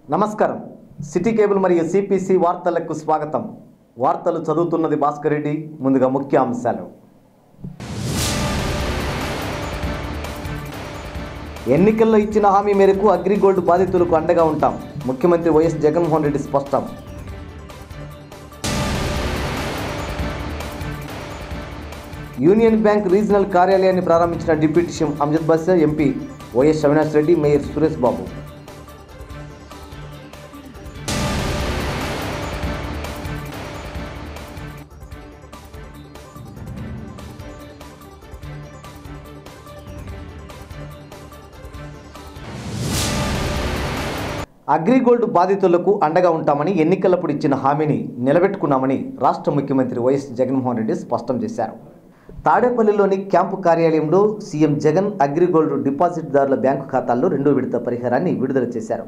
నమస్కారం city cable మరియు CPC వార్తలకు స్వాగతం వార్తలు చదువుతున్నది భాస్కర్ రెడ్డి ముందుగా ముఖ్య అంశాలు ఎన్నికల్లో ఇచ్చిన హామీ మేరకు అగ్రిగోల్డ్ బాధితులకు అండగా ఉంటాం ముఖ్యమంత్రి వైఎస్ జగన్మోహన్ రెడ్డి స్పష్టం యూనియన్ బ్యాంక్ రీజనల్ కార్యాలయాన్ని ప్రారంభించిన deputy CM Amjad Basha MP YS Avinash Reddy mayor Suresh Babu Agrigold బాధితులకు అండగా ఉంటామని ఎన్నికలప్పుడు ఇచ్చిన హామీని నిలబెట్టుకున్నామని రాష్ట్ర ముఖ్యమంత్రి వైఎస్ జగన్మోహన్ రెడ్డి స్పష్టం చేశారు తాడేపల్లిలోని క్యాంపు కార్యాలయంలో సీఎం జగన్ అగ్రిగోల్డ్ డిపాజిట్దారుల బ్యాంకు ఖాతాల్లో రెండో విడత పరిహారాన్ని విడుదల చేశారు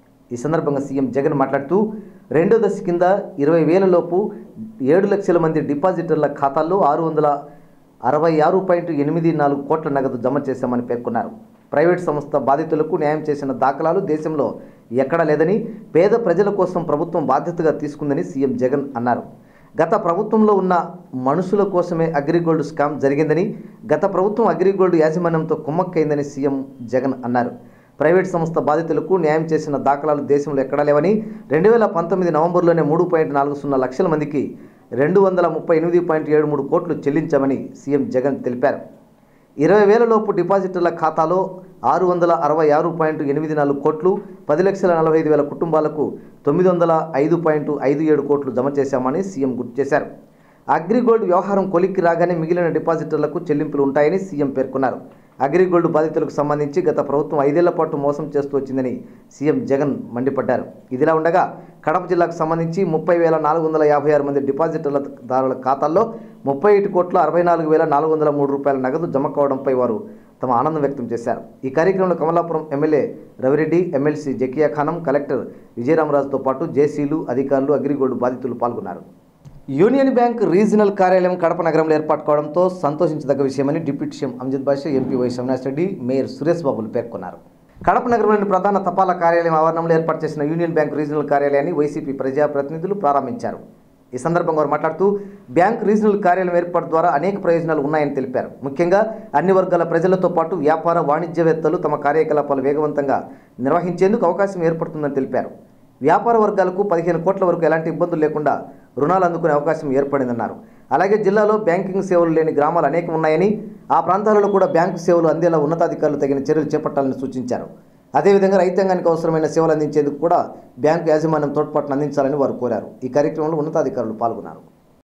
ఈ సందర్భంగా సీఎం జగన్ మాట్లాడుతూ రెండో దశ కింద ఇరవై వేల లోపు ఏడు లక్షల మంది డిపాజిటర్ల ఖాతాల్లో ఆరు వందల అరవై ఆరు పాయింట్ ఎనిమిది నాలుగు కోట్ల నగదు జమ చేశామని పేర్కొన్నారు ప్రైవేట్ సంస్థ బాధితులకు న్యాయం చేసిన దాఖలాలు దేశంలో ఎక్కడా లేదని పేద ప్రజల కోసం ప్రభుత్వం బాధ్యతగా తీసుకుందని సీఎం జగన్ అన్నారు గత ప్రభుత్వంలో ఉన్న మనుషుల కోసమే అగ్రిగోల్డ్ స్కామ్ జరిగిందని గత ప్రభుత్వం అగ్రిగోల్డ్ యాజమాన్యంతో కుమ్మక్కైందని సీఎం జగన్ అన్నారు ప్రైవేట్ సంస్థ బాధితులకు న్యాయం చేసిన దాఖలాలు దేశంలో ఎక్కడా లేవని రెండు వేల పంతొమ్మిది నవంబర్లోనే మూడు పాయింట్ నాలుగు సున్నా లక్షల మందికి రెండు వందల ముప్పై ఎనిమిది పాయింట్ ఏడు మూడు కోట్లు చెల్లించామని సీఎం జగన్ తెలిపారు ఇరవై వేల లోపు డిపాజిటర్ల ఖాతాలో ఆరు వందల అరవై ఆరు పాయింట్ ఎనిమిది నాలుగు కోట్లు పది లక్షల నలభై ఐదు వేల కుటుంబాలకు తొమ్మిది వందల ఐదు పాయింట్ ఐదు ఏడు కోట్లు జమ చేశామని సీఎం గుర్తు చేశారు అగ్రిగోల్డ్ వ్యవహారం కొలిక్కి రాగానే మిగిలిన డిపాజిటర్లకు చెల్లింపులు ఉంటాయని సీఎం పేర్కొన్నారు అగ్రిగోల్డ్ బాధితులకు సంబంధించి గత ప్రభుత్వం ఐదేళ్ల పాటు మోసం చేస్తూ వచ్చిందని సీఎం జగన్ మండిపడ్డారు ఇదిలా ఉండగా కడప జిల్లాకు సంబంధించి ముప్పై వేల నాలుగు వందల యాభై ఆరు మంది డిపాజిటర్ల దారుల ఖాతాల్లో ముప్పై ఒకటి కోట్ల అరవై నాలుగు వేల నాలుగు వందల మూడు రూపాయల నగదు జమ కావడంపై వారు తమ ఆనందం వ్యక్తం చేశారు ఈ కార్యక్రమంలో Kamalapuram MLA Ravi Reddy MLC Zakia Khanam collector విజయరామరాజుతో పాటు జేసీలు అధికారులు అగ్రిగోల్డ్ బాధితులు పాల్గొన్నారు యూనియన్ బ్యాంక్ రీజనల్ కార్యాలయం కడప నగరంలో ఏర్పాటు కావడంతో సంతోషించదగ్గ విషయమని deputy CM Amjad Basha MP Y Avinash Reddy mayor Suresh బాబులు పేర్కొన్నారు కడప నగరంలోని ప్రధాన తపాలా కార్యాలయం ఆవరణంలో ఏర్పాటు చేసిన యూనియన్ బ్యాంక్ రీజనల్ కార్యాలయాన్ని వైసీపీ ప్రజాప్రతినిధులు ప్రారంభించారు ఈ సందర్భంగా వారు మాట్లాడుతూ బ్యాంక్ రీజనల్ కార్యాలయం ఏర్పాటు ద్వారా అనేక ప్రయోజనాలు ఉన్నాయని తెలిపారు ముఖ్యంగా అన్ని వర్గాల ప్రజలతో పాటు వ్యాపార వాణిజ్యవేత్తలు తమ కార్యకలాపాలు వేగవంతంగా నిర్వహించేందుకు అవకాశం ఏర్పడుతుందని తెలిపారు వ్యాపార వర్గాలకు పదిహేను కోట్ల వరకు ఎలాంటి ఇబ్బందులు లేకుండా రుణాలు అందుకునే అవకాశం ఏర్పడిందన్నారు అలాగే జిల్లాలో బ్యాంకింగ్ సేవలు లేని గ్రామాలు అనేకం ఉన్నాయని ఆ ప్రాంతాలలో కూడా బ్యాంకు సేవలు అందేలా ఉన్నతాధికారులు తగిన చర్యలు చేపట్టాలని సూచించారు అదేవిధంగా రైతాంగానికి అవసరమైన సేవలు అందించేందుకు కూడా బ్యాంకు యాజమాన్యం తోడ్పాటును అందించాలని వారు కోరారు ఈ కార్యక్రమంలో ఉన్నతాధికారులు పాల్గొన్నారు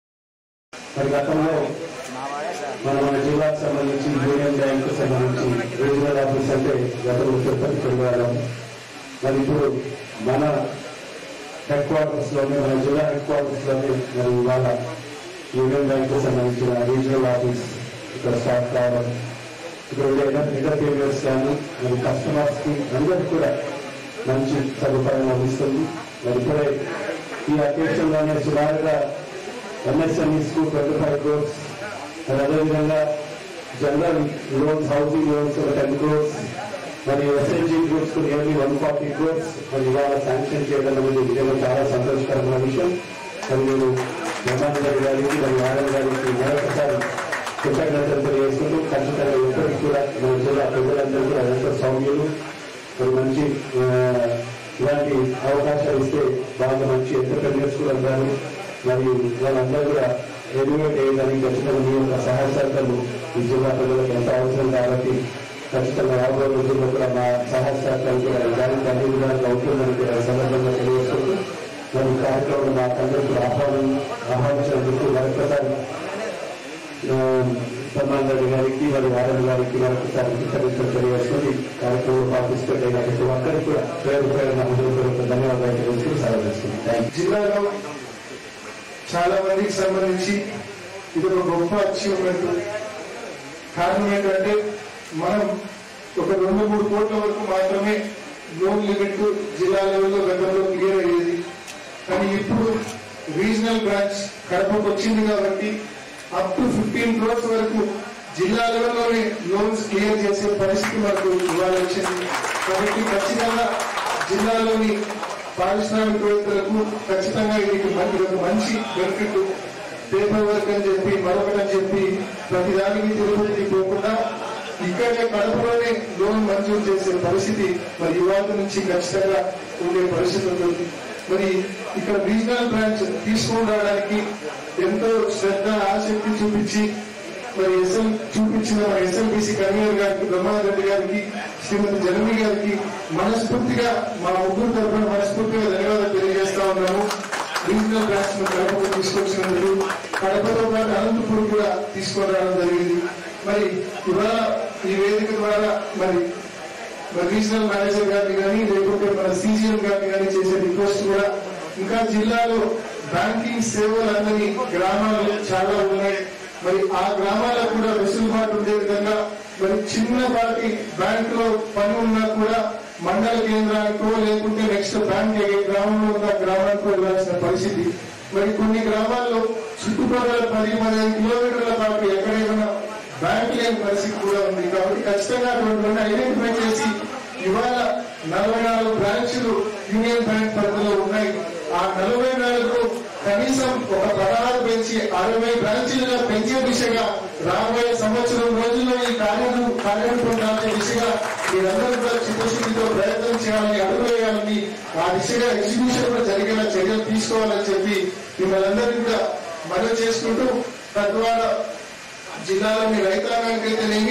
మరి గతంలో మన మన జిల్లాకు సంబంధించి యూనియన్ బ్యాంకు సంబంధించి రీజనల్ ఆఫీస్ అంటే గతంలో తిరుపతి వెళ్ళారు మరి ఇప్పుడు మన హెడ్ క్వార్టర్స్ లోనే మన జిల్లా హెడ్ క్వార్టర్స్ లోనే మరి ఇవాళ యూనియన్ బ్యాంకు సంబంధించిన రీజనల్ ఆఫీస్ ఇక్కడ స్టార్ట్ కావడం ఇక్కడ ఉండే ఎంటర్ప్రీనియర్స్ కానీ మరి కస్టమర్స్ కి అందరికి కూడా మంచి సదుపాయం లభిస్తుంది మరి ఇప్పుడే ఈ అకేషన్ లోనే సుమారుగా ఎంఎస్ఎంఈస్ కు ట్వంటీ ఫైవ్ క్రోర్స్ మరి అదేవిధంగా జనరల్ లోన్స్ హౌసింగ్ లోన్స్ ఒక టెన్ క్రోర్స్ మరి ఎస్ఎన్జీ గ్రూప్స్ కు నియర్లీ వన్ ఫార్టీ క్రోర్స్ మరి ఇవాళ శాంక్షన్ చేయడం అనేది నిజంగా చాలా సంతోషకరమైన విషయం మరి నేను బ్రహ్మాండ గారి గారికి మరి ఆనంద్ గారికి మరొకసారి కృతజ్ఞతలు తెలియజేసుకుంటూ ఖచ్చితంగా ఎప్పటికీ కూడా మన జిల్లా ప్రజలందరూ కూడా ఎంతో సౌమ్యులు మరి మంచి ఆ, ఇలాంటి అవకాశాలు ఇస్తే బాగా మంచి ఎంటర్ప్రెన్యూర్స్ కూడా ఉంటారు మరియు వాళ్ళందరూ కూడా ఎడ్యుకేట్ అయ్యేదానికి ఖచ్చితంగా మీ యొక్క సహాయ సహకారాలు ఈ జిల్లా ప్రజలకు ఎంతో అవసరం కాబట్టి ఖచ్చితంగా రాబోయే రోజుల్లో కూడా మా సహాయ సహకారాలు కూడా దానికి అన్ని విధాలుగా ఉంటుందని కూడా ఈ సందర్భంగా తెలియజేసుకుంటూ మరి ఈ కార్యక్రమంలో మా అందరికీ ఆహ్వానం ఆహ్వానించినందుకు మరొకసారి సల్మాన్ రెడ్డి గారికి మరి ఆనంద్ గారికి మరొకసారి కృతజ్ఞతలు తెలియజేసుకుని కార్యక్రమంలో పార్టిసిపేట్ అయిన ప్రతి ఒక్కరికి కూడా పేరు పేరు నా హృదయపూర్వక ధన్యవాదాలు తెలియజేస్తూ సెలవు తీసుకుంటాను థ్యాంక్ యూ జిల్లాలో చాలా మందికి సంబంధించి ఇది ఒక గొప్ప అచీవ్మెంట్ కారణం ఏంటంటే మనం ఒక రెండు మూడు కోట్ల వరకు మాత్రమే లోన్ లిమిట్ జిల్లా లెవెల్లో గతంలో క్లియర్ అయ్యేది కానీ ఇప్పుడు రీజనల్ బ్రాంచ్ కడపకు వచ్చింది కాబట్టి అప్ టు ఫిఫ్టీన్ క్రోర్స్ వరకు జిల్లా లెవెల్లోనే లోన్స్ క్లియర్ చేసే పరిస్థితి మనకు ఇవాళ వచ్చింది కాబట్టి ఖచ్చితంగా జిల్లాలోని పారిశ్రామికవేత్తలకు ఖచ్చితంగా ఇది మన- ఇది ఒక మంచి బెనిఫిట్ పేపర్ వర్క్ అని చెప్పి మరొకటి అని చెప్పి ప్రతి దానికి తిరుపతికి పోకుండా ఇక్కడే కడపలోనే లోన్ మంజూరు చేసే పరిస్థితి మరి యువత నుంచి ఖచ్చితంగా ఉండే పరిస్థితి ఉంటుంది మరి ఇక్కడ రీజనల్ బ్రాంచ్ తీసుకొని రావడానికి ఎంతో శ్రద్ధ ఆసక్తి చూపించి మరి ఎస్ఎల్ చూపించిన మన ఎస్ఎల్బిసి కన్వీనర్ గారికి బ్రహ్మానంద రెడ్డి గారికి శ్రీమతి జనమి గారికి మనస్ఫూర్తిగా మా ముగ్గురు తరఫున మనస్ఫూర్తిగా ధన్యవాదాలు తెలియజేస్తా ఉన్నాము రీజనల్ బ్రాంచ్ ను కడపకు తీసుకొచ్చినందుకు కడపతో పాటు అనంతపురం కూడా తీసుకొని రావడం జరిగింది మరి ఇవాళ ఈ వేదిక ద్వారా మరి మరి రీజనల్ మేనేజర్ గారిని కానీ లేకపోతే మన సీజీఎం గారిని కానీ చేసే రిక్వెస్ట్ కూడా ఇంకా జిల్లాలో బ్యాంకింగ్ సేవలు అందని గ్రామాలు చాలా ఉన్నాయి మరి ఆ గ్రామాలకు కూడా వెసులుబాటు ఉండే విధంగా మరి చిన్నపాటి బ్యాంక్ లో పని ఉన్నా కూడా మండల కేంద్రానికో లేకుంటే నెక్స్ట్ బ్యాంక్ ఏ గ్రామంలో ఉన్న గ్రామానికో వెళ్ళాల్సిన పరిస్థితి మరి కొన్ని గ్రామాల్లో చుట్టుపక్కల పది పదిహేను కిలోమీటర్ల పాటు ఎక్కడైనా బ్యాంక్ లేని పరిస్థితి కూడా ఉంది కాబట్టి ఖచ్చితంగా అటువంటి ఐడెంటిఫై చేసి ఇవాళ నలభై నాలుగు బ్రాంచ్లు యూనియన్ బ్యాంక్ పరిధిలో ఉన్నాయి ఆ నలభై నాలుగు కనీసం ఒక పదహారు పెంచి అరవై బ్రాంచీలుగా పెంచే దిశగా రాబోయే సంవత్సరం రోజుల్లో ఈ కార్యం కార్యరూపం దాల్చే దిశగా మీరందరూ కూడా చిత్తశుద్ధితో ప్రయత్నం చేయాలని అడుగు వేయాలని ఆ దిశగా ఎగ్జిక్యూషన్ కూడా జరిగేలా చర్యలు తీసుకోవాలని చెప్పి మిమ్మల్ని అందరినీ కూడా మనం చేసుకుంటూ తద్వారా జిల్లాలోని రైతాంగానికైతేనేమి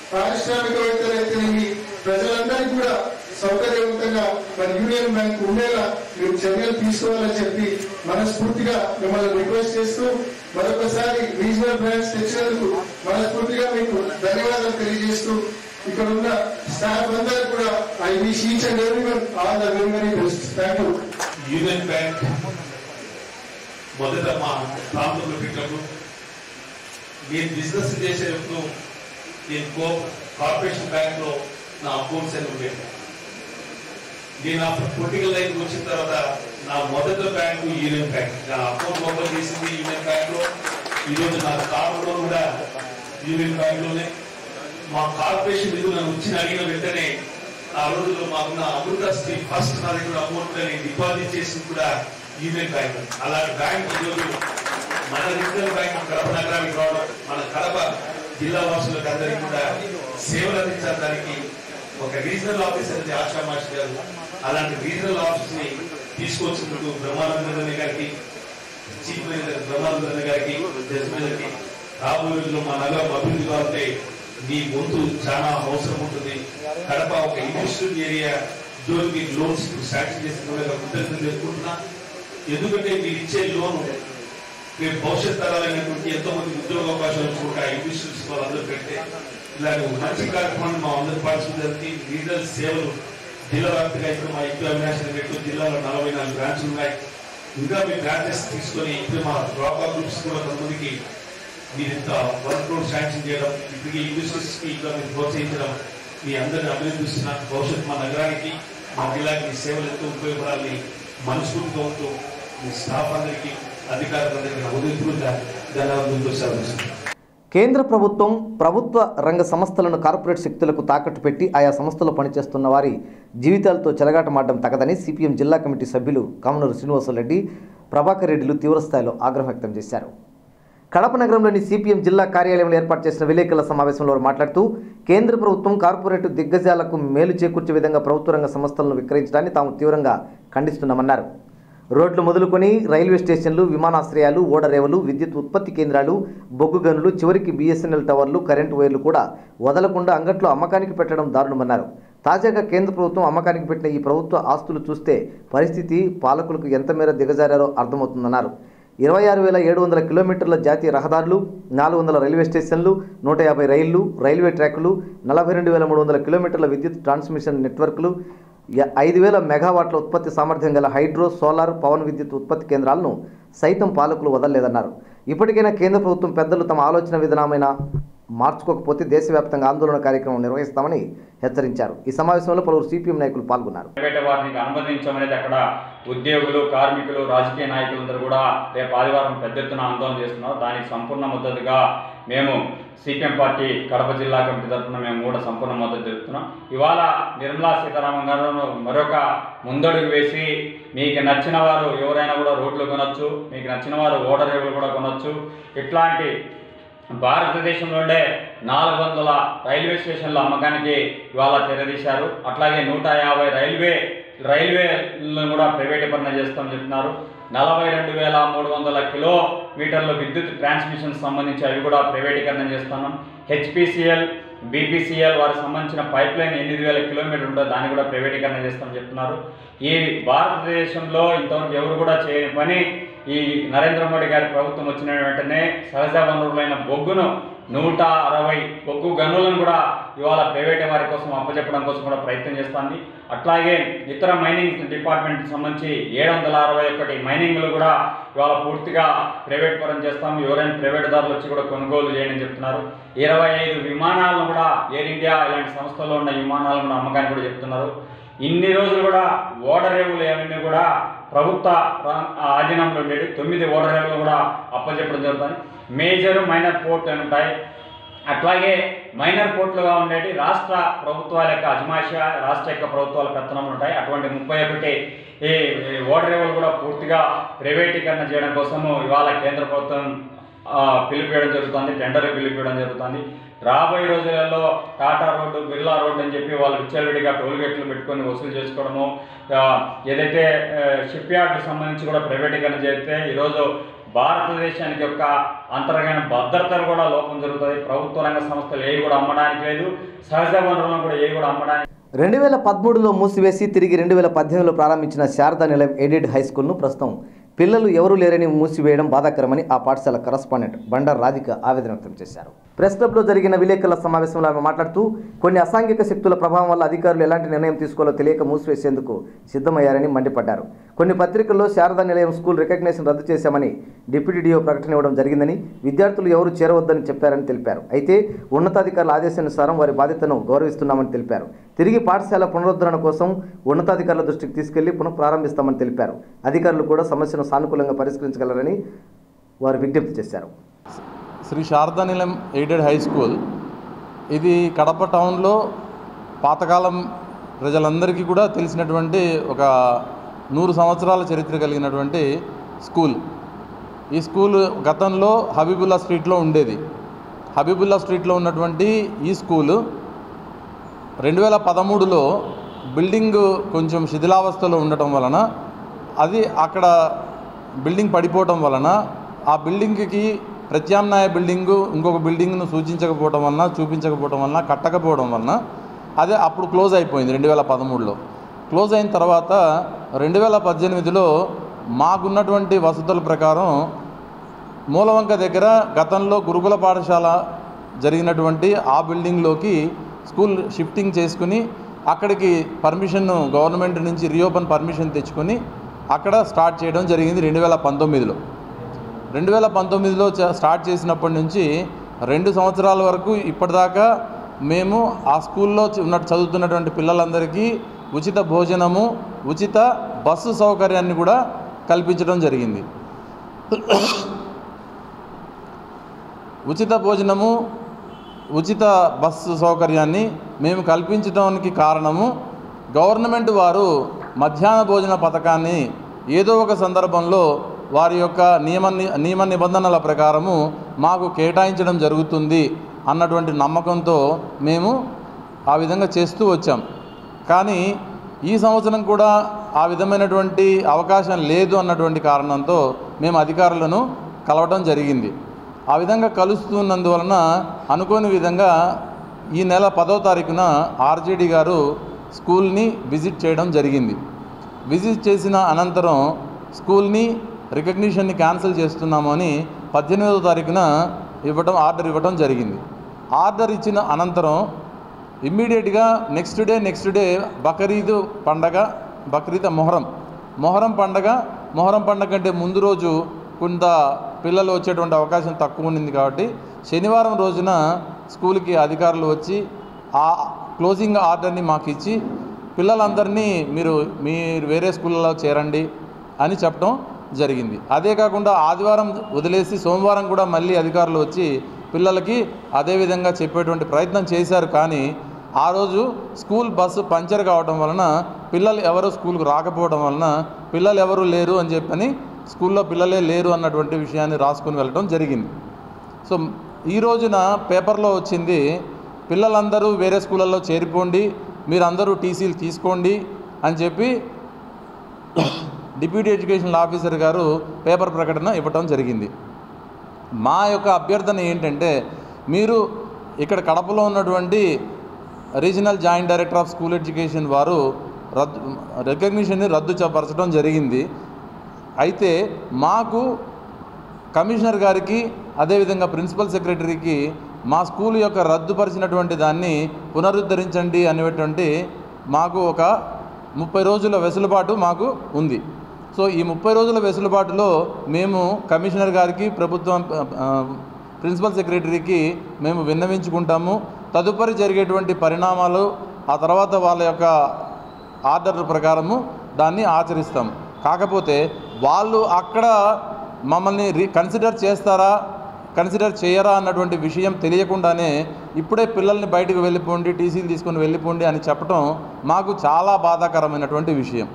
పారిశ్రామికవేత్తలైతేనేమి ప్రజలందరికీ కూడా సౌకర్యవంతంగా మరి యూనియన్ బ్యాంక్ ఉండేలా మీరు చర్యలు తీసుకోవాలని చెప్పి మనస్ఫూర్తిగా మిమ్మల్ని రిక్వెస్ట్ చేస్తూ మరొకసారి రీజనల్ బ్రాంచ్ తెచ్చినందుకు మనస్ఫూర్తిగా మీకు ధన్యవాదాలు తెలియజేస్తూ ఇక్కడ ఉన్న స్టాఫ్ అందరూ కూడా I wish each and every one all the very very best thank you union bank మొదట మా ప్రాంతంలో పెట్టినప్పుడు నేను బిజినెస్ చేసేటప్పుడు నేను కో కార్పొరేషన్ బ్యాంక్ లో నా అకౌంట్స్ అని ఉండేది నేను ఆ పొలిటికల్ లైఫ్ వచ్చిన తర్వాత నా మొదటి బ్యాంకు యూనియన్ బ్యాంక్ నా అకౌంట్ ఓపెన్ చేసింది యూనియన్ బ్యాంక్ లో ఈరోజు నా కార్డులో కూడా యూనియన్ బ్యాంక్ లోనే మా కార్పొరేషన్ నిధులు నన్ను వచ్చిన అడిగిన వెంటనే ఆ రోజుల్లో మాకున్న అమృతశ్రీ ఫస్ట్ నా దగ్గర అమౌంట్ నేను డిపాజిట్ చేసింది కూడా యూనియన్ బ్యాంక్ అలాంటి బ్యాంక్ ఈరోజు మన రీజనల్ బ్యాంక్ కడప నగరానికి రావడం మన కడప జిల్లా వాసులకు అందరికీ కూడా సేవలు అందించడానికి ఒక రీజనల్ ఆఫీసర్ నుంచి ఆశామాషి గారు అలాంటి రీజనల్ ఆఫీస్ ని తీసుకొచ్చినందుకు బ్రహ్మానంద గారికి చీఫ్ మేనేజర్ బ్రహ్మానంద గారికి జడ్జిమెంట్ కి రాబోయే రోజుల్లో మా నగరం అభివృద్ధి కావాలంటే మీ వంతు చాలా అవసరం ఉంటుంది కడప ఒక ఇండస్ట్రియల్ ఏరియా జోన్ మీకు లోన్స్ శాంక్షన్ చేసిన కృతజ్ఞతలు తెలుసుకుంటున్నా ఎందుకంటే మీరు ఇచ్చే లోన్ రేపు భవిష్యత్ తరాలైనటువంటి ఎంతో మంది ఉద్యోగ అవకాశాలు కూడా ఇండస్ట్రీస్ వాళ్ళందరూ పెడితే ఇలాంటి మంచి కార్యక్రమాన్ని మా అందరి పార్టిసిపేట్ రీజనల్ సేవలు జిల్లా వ్యాప్తిగా ఇప్పుడు మా ఇంటి అవినాశ్ పెట్టు జిల్లాలో నలభై నాలుగు బ్రాంచ్లు ఉన్నాయి ఇంకా మీ బ్రాంచెస్ తీసుకొని ఇప్పుడు మా డ్రాపా గ్రూప్స్ కూడా కొంతమందికి మీరు ఇంత వన్ క్రోడ్ శాంక్షన్ చేయడం ఇప్పటికీ ఇండస్ట్రీస్ కి ఇంకా మీరు ప్రోత్సహించడం మీ అందరిని అభినందిస్తున్న భవిష్యత్ మా నగరానికి మా జిల్లాకి మీ సేవలు ఎంతో ఉపయోగపడాలని మనస్ఫూర్తిగా ఉంటూ మీ స్టాఫ్ అందరికీ అధికారులందరికీ నా ఉదయపూర్వక ధన్యవాదాలు సెలవు కేంద్ర ప్రభుత్వం ప్రభుత్వ రంగ సంస్థలను కార్పొరేట్ శక్తులకు తాకట్టు పెట్టి ఆయా సంస్థలో పనిచేస్తున్న వారి జీవితాలతో చెలగాటమాడడం తగదని సిపిఎం జిల్లా కమిటీ సభ్యులు కామనూరు శ్రీనివాసరెడ్డి ప్రభాకర్ రెడ్డిలు తీవ్రస్థాయిలో ఆగ్రహం వ్యక్తం చేశారు కడప నగరంలోని సిపిఎం జిల్లా కార్యాలయంలో ఏర్పాటు చేసిన విలేకరుల సమావేశంలో వారు మాట్లాడుతూ కేంద్ర ప్రభుత్వం కార్పొరేట్ దిగ్గజాలకు మేలు చేకూర్చే విధంగా ప్రభుత్వ రంగ సంస్థలను విక్రయించడాన్ని తాము తీవ్రంగా ఖండిస్తున్నామన్నారు రోడ్లు మొదలుకొని రైల్వే స్టేషన్లు విమానాశ్రయాలు ఓడరేవులు విద్యుత్ ఉత్పత్తి కేంద్రాలు బొగ్గు గనులు చివరికి బీఎస్ఎన్ఎల్ టవర్లు కరెంటు వైర్లు కూడా వదలకుండా అంగట్లో అమ్మకానికి పెట్టడం దారుణమన్నారు తాజాగా కేంద్ర ప్రభుత్వం అమ్మకానికి పెట్టిన ఈ ప్రభుత్వ ఆస్తులు చూస్తే పరిస్థితి పాలకులకు ఎంత మేర దిగజారారో అర్థమవుతుందన్నారు ఇరవై ఆరు వేల ఏడు వందల కిలోమీటర్ల జాతీయ రహదారులు నాలుగు వందల రైల్వే స్టేషన్లు నూట యాభై రైళ్లు రైల్వే ట్రాకులు నలభై రెండు వేల మూడు వందల కిలోమీటర్ల విద్యుత్ ట్రాన్స్మిషన్ నెట్వర్క్లు య- ఐదు వేల మెగావాట్ల ఉత్పత్తి సామర్థ్యం గల హైడ్రో సోలార్ పవన్ విద్యుత్ ఉత్పత్తి కేంద్రాలను సైతం పాలకులు వదలలేదన్నారు ఇప్పటికైనా కేంద్ర ప్రభుత్వం పెద్దలు తమ ఆలోచన విధానమైన మార్చుకోకపోతే దేశవ్యాప్తంగా ఆందోళన కార్యక్రమం నిర్వహిస్తామని హెచ్చరించారు ఈ సమావేశంలో పలువురు సిపిఎం నాయకులు పాల్గొన్నారు ప్రైవేట్ వాటిని అనుమతించమనేది అక్కడ ఉద్యోగులు కార్మికులు రాజకీయ నాయకులందరూ కూడా రేపు ఆదివారం పెద్ద ఎత్తున ఆందోళన చేస్తున్నారు దానికి సంపూర్ణ మద్దతుగా మేము సిపిఎం పార్టీ కడప జిల్లా కమిటీ తరఫున మేము కూడా సంపూర్ణ మద్దతు తెలుపుతున్నాం ఇవాళ నిర్మలా సీతారామన్ గారు మరొక ముందడుగు వేసి మీకు నచ్చిన వారు ఎవరైనా కూడా రోడ్లు కొనొచ్చు మీకు నచ్చిన వారు ఓటర్ రేవులు కూడా కొనొచ్చు ఇట్లాంటి భారతదేశంలోనే నాలుగు వందల రైల్వే స్టేషన్ల అమ్మకానికి ఇవాళ తెరదీశారు అట్లాగే నూట యాభై రైల్వే రైల్వేలను కూడా ప్రైవేటీకరణ చేస్తామని చెప్తున్నారు నలభై రెండు వేల మూడు వందల కిలోమీటర్ల విద్యుత్ ట్రాన్స్మిషన్ సంబంధించి అవి కూడా ప్రైవేటీకరణ చేస్తున్నాం హెచ్పిసిఎల్ బీపీసీఎల్ వారికి సంబంధించిన పైప్ లైన్ ఎనిమిది వేల కిలోమీటర్లు ఉంటుందో దాన్ని కూడా ప్రైవేటీకరణ చేస్తామని చెప్తున్నారు ఈ భారతదేశంలో ఇంతవరకు ఎవరు కూడా చేయని పని ఈ నరేంద్ర మోడీ గారి ప్రభుత్వం వచ్చిన వెంటనే సహజ వనరులైన బొగ్గును నూట అరవై బొగ్గు గనులను కూడా ఇవాళ ప్రైవేట్ వారి కోసం అప్పచెప్పడం కోసం కూడా ప్రయత్నం చేస్తుంది అట్లాగే ఇతర మైనింగ్ డిపార్ట్మెంట్కి సంబంధించి ఏడు వందల అరవై ఒకటి మైనింగ్లు కూడా ఇవాళ పూర్తిగా ప్రైవేట్ పరం చేస్తాం ఎవరైనా ప్రైవేట్ దారులు వచ్చి కూడా కొనుగోలు చేయని చెప్తున్నారు ఇరవై ఐదు విమానాలను కూడా ఎయిర్ ఇండియా ఇలాంటి సంస్థల్లో ఉన్న విమానాలను కూడా అమ్మకాన్ని కూడా చెప్తున్నారు ఇన్ని రోజులు కూడా ఓడరేవులు ఏమన్నీ కూడా ప్రభుత్వ రా- ఆధీనంలో ఉండేవి తొమ్మిది ఓడరేవులు కూడా అప్పచెప్పడం జరుగుతుంది మేజర్ మైనర్ పోర్ట్ అని ఉంటాయి అట్లాగే మైనర్ పోర్టులుగా ఉండేటి రాష్ట్ర ప్రభుత్వాల యొక్క అజమాయిషా రాష్ట్ర యొక్క ప్రభుత్వాల పెత్తనం ఉంటాయి అటువంటి ముప్పై ఒకటి ఈ ఈ ఓడరేవులు కూడా పూర్తిగా ప్రైవేటీకరణ చేయడం కోసము ఇవాళ కేంద్ర ప్రభుత్వం ఆ, పిలిపియడం జరుగుతుంది టెండర్ పిలిపియడం జరుగుతుంది రాబోయే రోజులలో టాటా రోడ్డు బిర్లా రోడ్డు అని చెప్పి వాళ్ళు విచ్చలవిడిగా టోల్ గేట్లు పెట్టుకొని వసూలు చేసుకోవడము ఆ, ఏదైతే షిప్ యార్డ్కి సంబంధించి కూడా ప్రైవేటీకరణ చేస్తే ఈరోజు భారతదేశానికి యొక్క అంతర్గత భద్రతలు కూడా లోపం జరుగుతుంది ప్రభుత్వ రంగ సంస్థలు ఏవి కూడా అమ్మడానికి లేదు సహజ వనరులను కూడా ఏవి కూడా అమ్మడానికి రెండు వేల పదమూడులో మూసివేసి తిరిగి రెండు వేల పద్దెనిమిదిలో ప్రారంభించిన శారదా నిలయం ఎయిడెడ్ హై స్కూల్ను ప్రస్తుతం పిల్లలు ఎవరూ లేరని మూసివేయడం బాధాకరమని ఆ పాఠశాల కరస్పాండెంట్ బండారు రాధిక ఆవేదన వ్యక్తం చేశారు ప్రెస్ క్లబ్లో జరిగిన విలేకరుల సమావేశంలో ఆమె మాట్లాడుతూ కొన్ని అసాంఘిక శక్తుల ప్రభావం వల్ల అధికారులు ఎలాంటి నిర్ణయం తీసుకోవాలో తెలియక మూసివేసేందుకు సిద్ధమయ్యారని మండిపడ్డారు కొన్ని పత్రికల్లో శారదా నిలయం స్కూల్ రికగ్నేషన్ రద్దు చేశామని డిప్యూటీ డిఓ ప్రకటన ఇవ్వడం జరిగిందని విద్యార్థులు ఎవరు చేరవద్దని చెప్పారని తెలిపారు అయితే ఉన్నతాధికారుల ఆదేశానుసారం వారి బాధ్యతను గౌరవిస్తున్నామని తెలిపారు తిరిగి పాఠశాల పునరుద్ధరణ కోసం ఉన్నతాధికారుల దృష్టికి తీసుకెళ్లి పునః ప్రారంభిస్తామని తెలిపారు అధికారులు కూడా సమస్యను సానుకూలంగా పరిష్కరించగలరని వారు విజ్ఞప్తి చేశారు శ్రీ శారదా నిలయం ఎయిడెడ్ హై స్కూల్ ఇది కడప టౌన్లో పాతకాలం ప్రజలందరికీ కూడా తెలిసినటువంటి ఒక నూరు సంవత్సరాల చరిత్ర కలిగినటువంటి స్కూల్ ఈ స్కూల్ గతంలో హబీబుల్లా స్ట్రీట్లో ఉండేది హబీబుల్లా స్ట్రీట్లో ఉన్నటువంటి ఈ స్కూలు రెండు వేల పదమూడులో బిల్డింగ్ కొంచెం శిథిలావస్థలో ఉండటం వలన అది అక్కడ బిల్డింగ్ పడిపోవటం వలన ఆ బిల్డింగ్కి ప్రత్యామ్నాయ బిల్డింగు ఇంకొక బిల్డింగ్ను సూచించకపోవడం వలన చూపించకపోవడం వలన కట్టకపోవడం వలన అదే అప్పుడు క్లోజ్ అయిపోయింది రెండు వేల పదమూడులో క్లోజ్ అయిన తర్వాత రెండు వేల పద్దెనిమిదిలో మాకున్నటువంటి వసతుల ప్రకారం మూలవంక దగ్గర గతంలో గురుకుల పాఠశాల జరిగినటువంటి ఆ బిల్డింగ్లోకి స్కూల్ షిఫ్టింగ్ చేసుకుని అక్కడికి పర్మిషన్ గవర్నమెంట్ నుంచి రీఓపెన్ పర్మిషన్ తెచ్చుకొని అక్కడ స్టార్ట్ చేయడం జరిగింది రెండు వేల పంతొమ్మిదిలో రెండు వేల పంతొమ్మిదిలో చ- స్టార్ట్ చేసినప్పటి నుంచి రెండు సంవత్సరాల వరకు ఇప్పటిదాకా మేము ఆ స్కూల్లో చ- ఉన్న చదువుతున్నటువంటి పిల్లలందరికీ ఉచిత భోజనము ఉచిత బస్సు సౌకర్యాన్ని కూడా కల్పించడం జరిగింది ఉచిత భోజనము ఉచిత బస్సు సౌకర్యాన్ని మేము కల్పించడానికి కారణము గవర్నమెంట్ వారు మధ్యాహ్న భోజన పథకాన్ని ఏదో ఒక సందర్భంలో వారి యొక్క నియమ నియమ నిబంధనల ప్రకారము మాకు కేటాయించడం జరుగుతుంది అన్నటువంటి నమ్మకంతో మేము ఆ విధంగా చేస్తూ వచ్చాం కానీ ఈ సంవత్సరం కూడా ఆ విధమైనటువంటి అవకాశం లేదు అన్నటువంటి కారణంతో మేము అధికారులను కలవటం జరిగింది ఆ విధంగా కలుస్తున్నందువలన అనుకోని విధంగా ఈ నెల పదో తారీఖున ఆర్జేడి గారు స్కూల్ని విజిట్ చేయడం జరిగింది విజిట్ చేసిన అనంతరం స్కూల్ని రికగ్నిషన్ని క్యాన్సిల్ చేస్తున్నామని పద్దెనిమిదవ తారీఖున ఇవ్వడం ఆర్డర్ ఇవ్వడం జరిగింది ఆర్డర్ ఇచ్చిన అనంతరం ఇమ్మీడియట్గా next day next day Bakrid పండగ బక్రీద్ మొహరం మొహరం పండగ మొహరం పండగ కంటే ముందు రోజు కొంత పిల్లలు వచ్చేటువంటి అవకాశం తక్కువ ఉండింది కాబట్టి శనివారం రోజున స్కూల్కి అధికారులు వచ్చి ఆ క్లోజింగ్ ఆర్డర్ని మాకు ఇచ్చి పిల్లలందరినీ మీరు మీరు వేరే స్కూళ్ళలో చేరండి అని చెప్పడం జరిగింది అదే కాకుండా ఆదివారం వదిలేసి సోమవారం కూడా మళ్ళీ అధికారులు వచ్చి పిల్లలకి అదేవిధంగా చెప్పేటువంటి ప్రయత్నం చేశారు కానీ ఆ రోజు స్కూల్ బస్సు పంచర్ కావడం వలన పిల్లలు ఎవరు స్కూల్కి రాకపోవడం వలన పిల్లలు ఎవరు లేరు అని చెప్పని స్కూల్లో పిల్లలే లేరు అన్నటువంటి విషయాన్ని రాసుకుని వెళ్ళడం జరిగింది సో ఈ రోజున పేపర్లో వచ్చింది పిల్లలందరూ వేరే స్కూళ్ళల్లో చేరిపోండి మీరందరూ టీసీలు తీసుకోండి అని చెప్పి డిప్యూటీ ఎడ్యుకేషన్ ఆఫీసర్ గారు పేపర్ ప్రకటన ఇవ్వటం జరిగింది మా యొక్క అభ్యర్థన ఏంటంటే మీరు ఇక్కడ కడపలో ఉన్నటువంటి regional joint director of school education వారు రద్దు రికగ్నిషన్ని రద్దు పరచడం జరిగింది అయితే మాకు కమిషనర్ గారికి అదేవిధంగా ప్రిన్సిపల్ సెక్రటరీకి మా స్కూల్ యొక్క రద్దుపరిచినటువంటి దాన్ని పునరుద్ధరించండి అనేటువంటి మాకు ఒక ముప్పై రోజుల వెసులుబాటు మాకు ఉంది సో ఈ ముప్పై రోజుల వెసులుబాటులో మేము కమిషనర్ గారికి ప్రభుత్వం ఆ, ప్రిన్సిపల్ సెక్రటరీకి మేము విన్నవించుకుంటాము తదుపరి జరిగేటువంటి పరిణామాలు ఆ తర్వాత వాళ్ళ యొక్క ఆర్డర్ ప్రకారము దాన్ని ఆచరిస్తాం కాకపోతే వాళ్ళు అక్కడ మమ్మల్ని రీ కన్సిడర్ చేస్తారా కన్సిడర్ చేయరా అన్నటువంటి విషయం తెలియకుండానే ఇప్పుడే పిల్లల్ని బయటకు వెళ్ళిపోండి టీసీలు తీసుకొని వెళ్ళిపోండి అని చెప్పడం మాకు చాలా బాధాకరమైనటువంటి విషయం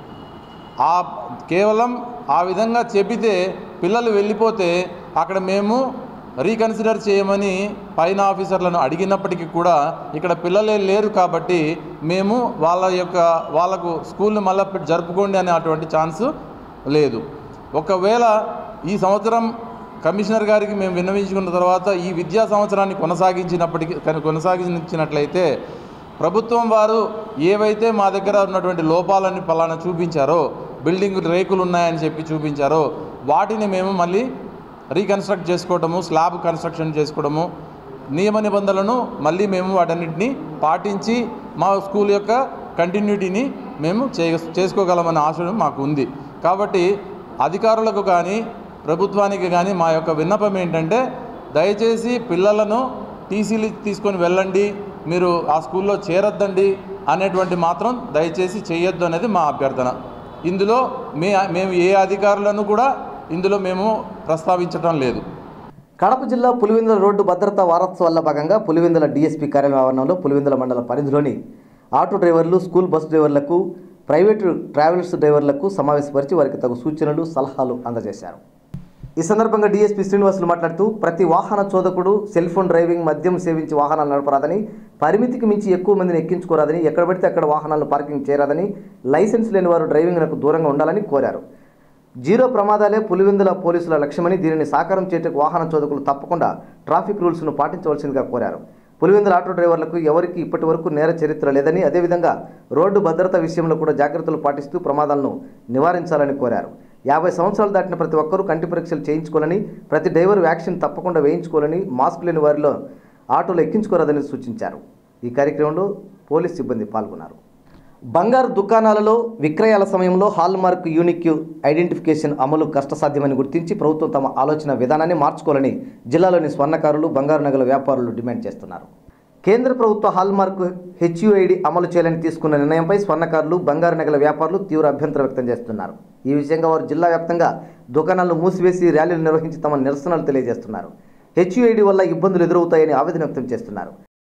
ఆ కేవలం ఆ విధంగా చెబితే పిల్లలు వెళ్ళిపోతే అక్కడ మేము రీకన్సిడర్ చేయమని పైన ఆఫీసర్లను అడిగినప్పటికీ కూడా ఇక్కడ పిల్లలే లేరు కాబట్టి మేము వాళ్ళ యొక్క వాళ్ళకు స్కూల్ని మళ్ళీ జరుపుకోండి అనే అటువంటి ఛాన్స్ లేదు ఒకవేళ ఈ సంవత్సరం కమిషనర్ గారికి మేము విన్నవించుకున్న తర్వాత ఈ విద్యా సంవత్సరాన్ని కొనసాగించినప్పటికీ కను- కొనసాగించినట్లయితే ప్రభుత్వం వారు ఏవైతే మా దగ్గర ఉన్నటువంటి లోపాలని పలానా చూపించారో బిల్డింగ్ రేకులు ఉన్నాయని చెప్పి చూపించారో వాటిని మేము మళ్ళీ రీకన్స్ట్రక్ట్ చేసుకోవడము స్లాబ్ కన్స్ట్రక్షన్ చేసుకోవడము నియమ నిబంధనలను మళ్ళీ మేము వాటన్నిటిని పాటించి మా స్కూల్ యొక్క కంటిన్యూటీని మేము చే చేసుకోగలమనే ఆశ మాకు ఉంది కాబట్టి అధికారులకు కానీ ప్రభుత్వానికి కానీ మా యొక్క విన్నపం ఏంటంటే దయచేసి పిల్లలను టీసీలు తీసుకొని వెళ్ళండి మీరు ఆ స్కూల్లో చేరొద్దండి అనేటువంటి మాత్రం దయచేసి చేయొద్దు అనేది మా అభ్యర్థన ఇందులో మే మేము ఏ అధికారులను కూడా ఇందులో మేము ప్రస్తావించడం లేదు కడప జిల్లా పులివెందుల రోడ్డు భద్రతా వారోత్సవాల్లో భాగంగా పులివెందుల డీఎస్పీ కార్యాలయం ఆవరణంలో పులివెందుల మండల పరిధిలోని ఆటో డ్రైవర్లు స్కూల్ బస్ డ్రైవర్లకు ప్రైవేటు ట్రావెల్స్ డ్రైవర్లకు సమావేశపరిచి వారికి తగు సూచనలు సలహాలు అందజేశారు ఈ సందర్భంగా డీఎస్పీ శ్రీనివాసులు మాట్లాడుతూ ప్రతి వాహన చోదకుడు సెల్ ఫోన్ డ్రైవింగ్ మద్యం సేవించి వాహనాలు నడపరాదని పరిమితికి మించి ఎక్కువ మందిని ఎక్కించుకోరాదని ఎక్కడ పడితే అక్కడ వాహనాలను పార్కింగ్ చేయరాదని లైసెన్స్ లేని వారు డ్రైవింగ్లకు దూరంగా ఉండాలని కోరారు జీరో ప్రమాదాలే పులివెందుల పోలీసుల లక్ష్యమని దీనిని సాకారం చేయటకు వాహన చోదకులు తప్పకుండా ట్రాఫిక్ రూల్స్ను పాటించవలసిందిగా కోరారు పులివెందుల ఆటో డ్రైవర్లకు ఎవరికి ఇప్పటి వరకు నేర చరిత్ర లేదని అదేవిధంగా రోడ్డు భద్రత విషయంలో కూడా జాగ్రత్తలు పాటిస్తూ ప్రమాదాలను నివారించాలని కోరారు యాభై సంవత్సరాలు దాటిన ప్రతి ఒక్కరూ కంటి పరీక్షలు చేయించుకోవాలని ప్రతి డ్రైవర్ వ్యాక్సిన్ తప్పకుండా వేయించుకోవాలని మాస్క్ లేని వారిలో ఆటోలు ఎక్కించుకోరాదని సూచించారు ఈ కార్యక్రమంలో పోలీస్ సిబ్బంది పాల్గొన్నారు బంగారు దుకాణాలలో విక్రయాల సమయంలో హాల్మార్క్ యూనిక్ ఐడెంటిఫికేషన్ అమలు కష్టసాధ్యమని గుర్తించి ప్రభుత్వం తమ ఆలోచన విధానాన్ని మార్చుకోవాలని జిల్లాలోని స్వర్ణకారులు బంగారు నగల వ్యాపారులు డిమాండ్ చేస్తున్నారు కేంద్ర ప్రభుత్వ హాల్మార్క్ హెచ్యుఐడి అమలు చేయాలని తీసుకున్న నిర్ణయంపై స్వర్ణకారులు బంగారు నగల వ్యాపారులు తీవ్ర అభ్యంతరం వ్యక్తం చేస్తున్నారు ఈ విషయంగా వారు జిల్లా వ్యాప్తంగా దుకాణాలను మూసివేసి ర్యాలీలు నిర్వహించి తమ నిరసనలు తెలియజేస్తున్నారు హెచ్యుఐడి వల్ల ఇబ్బందులు ఎదురవుతాయని ఆవేదన వ్యక్తం చేస్తున్నారు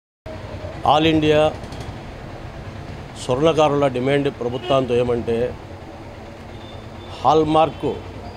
ఆల్ ఇండియా స్వర్ణకారుల డిమాండ్ ప్రభుత్వంతో ఏమంటే హాల్మార్కు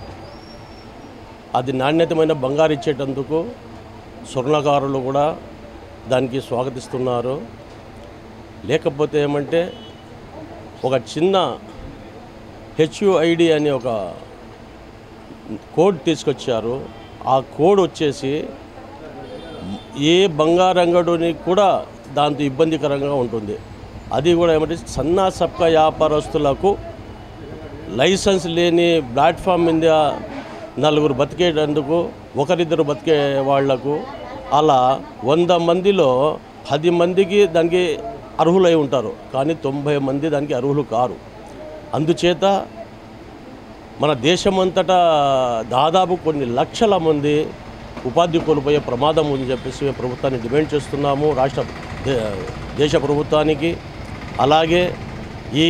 అది నాణ్యతమైన బంగారు ఇచ్చేటందుకు స్వర్ణకారులు కూడా దానికి స్వాగతిస్తున్నారు లేకపోతే ఏమంటే ఒక చిన్న హెచ్యుఐడి అనే ఒక కోడ్ తీసుకొచ్చారు ఆ కోడ్ వచ్చేసి ఏ బంగారంగడుని కూడా దాంతో ఇబ్బందికరంగా ఉంటుంది అది కూడా ఏమంటే సన్న సప్క వ్యాపారస్తులకు లైసెన్స్ లేని ప్లాట్ఫామ్ మీద నలుగురు బతికేటందుకు ఒకరిద్దరు బతికే వాళ్లకు అలా వంద మందిలో పది మందికి దానికి అర్హులై ఉంటారు కానీ తొంభై మంది దానికి అర్హులు కారు అందుచేత మన దేశమంతటా దాదాపు కొన్ని లక్షల మంది ఉపాధి కోల్పోయే ప్రమాదం ఉందని చెప్పేసి మేము ప్రభుత్వాన్ని డిమాండ్ చేస్తున్నాము రాష్ట్ర దే- దేశ ప్రభుత్వానికి అలాగే ఈ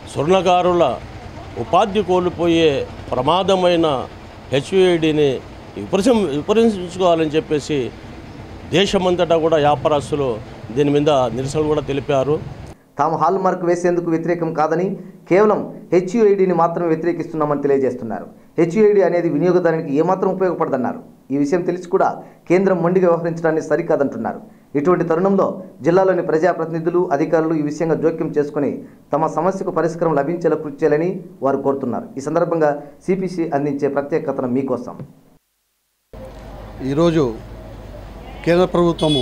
స్వర్ణకారుల ఉపాధి కోల్పోయే ప్రమాదమైన హెచ్యుఐడిని విపరీతం విపరీతించుకోవాలని చెప్పేసి దేశమంతటా కూడా వ్యాపారస్తులు దీని మీద నిరసనలు కూడా తెలిపారు తాము హాల్ మార్క్ వేసేందుకు వ్యతిరేకం కాదని కేవలం హెచ్యుఐడిని మాత్రమే వ్యతిరేకిస్తున్నామని తెలియజేస్తున్నారు హెచ్యుఐడి అనేది వినియోగదారునికి ఏమాత్రం ఉపయోగపడదన్నారు ఈ విషయం తెలిసి కూడా కేంద్రం మొండిగా వ్యవహరించడాన్ని సరికాదంటున్నారు ఇటువంటి తరుణంలో జిల్లాలోని ప్రజాప్రతినిధులు అధికారులు ఈ విషయంగా జోక్యం చేసుకుని తమ సమస్యకు పరిష్కారం లభించేలా కృషి చేయాలని వారు కోరుతున్నారు ఈ సందర్భంగా సిపిసి అందించే ప్రత్యేక కథనం మీకోసం ఈరోజు కేంద్ర ప్రభుత్వము